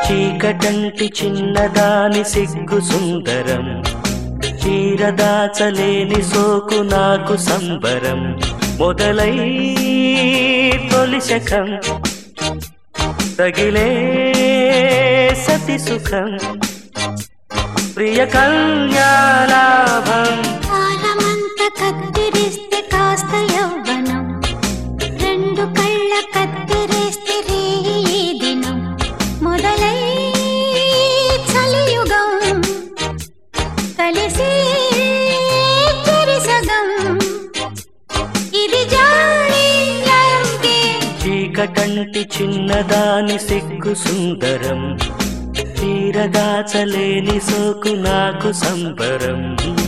చీకటంటి చిన్నదాని సిగ్గు సుందరం చీరదాచలేని సోకు నాకు సంబరం మొదలై తొలి శకం తగిలే సతి సుఖం ప్రియ కన్యాలాభం కాలమంత కత్తిరిస్తే కాస్త యవ్వనం రెండు కళ్ళ కత్తిరేస్తే రేయి ఈ దినం మొదలై చలియుగం కలిసి చెరిసగం ఇది జాలి లవ్ గేమ్. చీకటంటి చిన్నదాని సిగ్గు సుందరం తీరదాచలేని సోకు నాకు సంబరం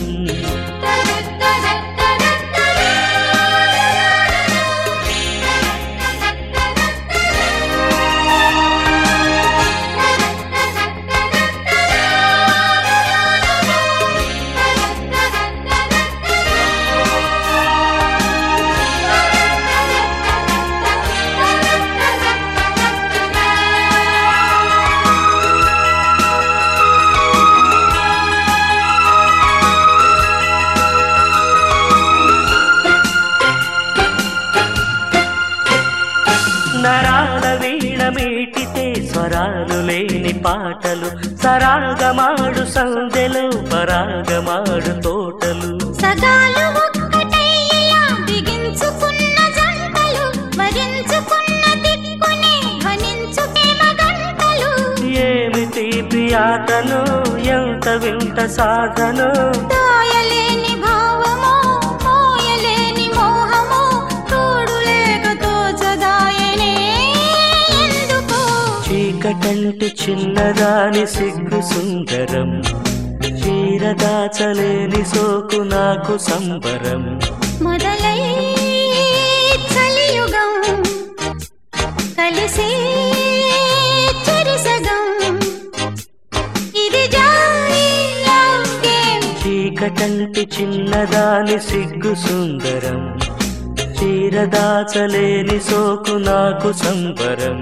నరాల వీణ మీటితే స్వరాలు లేని పాటలు సరాగమాడు సందెలు పరాగమాడు తోటలు సగాలు ఒక్కటయ్యేలా బిగించుకున్న జంటలు వరించుకున్న దిక్కునే ధ్వనించు ప్రేమ గంటలు ఏమి తీపి ఆటను ఎంత వింత సాధను దాయలేని భావము మోయలేని మోహము తోడు లేక తోచదాయనే ఎందుకు చీకటంటి చిన్నదాని సిగ్గు సుందరం చీరదాచలేని సోకు నాకు సంబరం మొదలై చలియుగం కలిసి చెరిసగం ఇది జాలి లవ్ గేమ్ చీకటంటి చిన్నదాని సిగ్గు సుందరం చీరదాచలేని సోకు నాకు సంబరం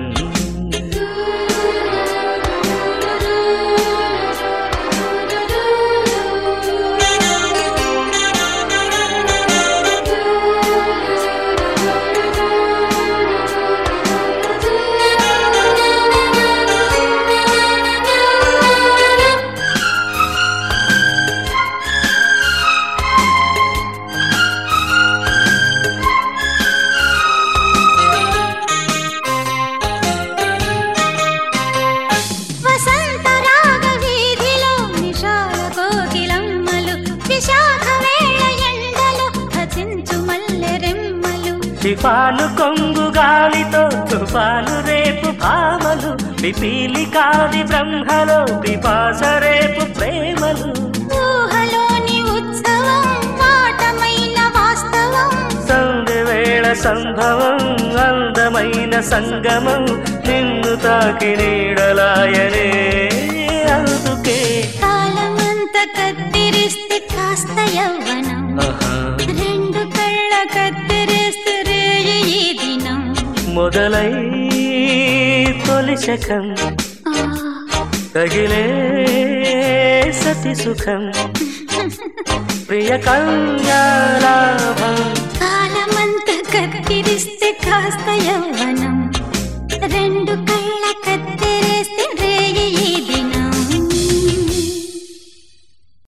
వసంత రాగ వీధిలో నిషాల కోకిలమ్మలు విశాఖ వేళ ఎండలో హసించు మల్లె రెమ్మలు శిఫాలు కొంగు గాలితో తుఫాలు రేపు భామలు పిపీలి కాది బ్రహ్మలో పిపాస రేపు ప్రేమలు ఊహలోని ఉత్సవం మాటమైన వాస్తవం సంధ్య వేళ సంభవం అందమైన సంగమం నిన్ను తాకి నీడలాయనే అందుకే కాలమంత కత్తిరిస్తే కాస్త యవ్వనం ఆహా, రెండు కళ్ళ కత్తిరిస్తే రేయి ఈ దినం మొదలై తొలి శకం ఆ, తగిలే సతి సుఖం ప్రియ కన్యాలాభం కాలమంత కత్తిరిస్తే కాస్త యవ్వనం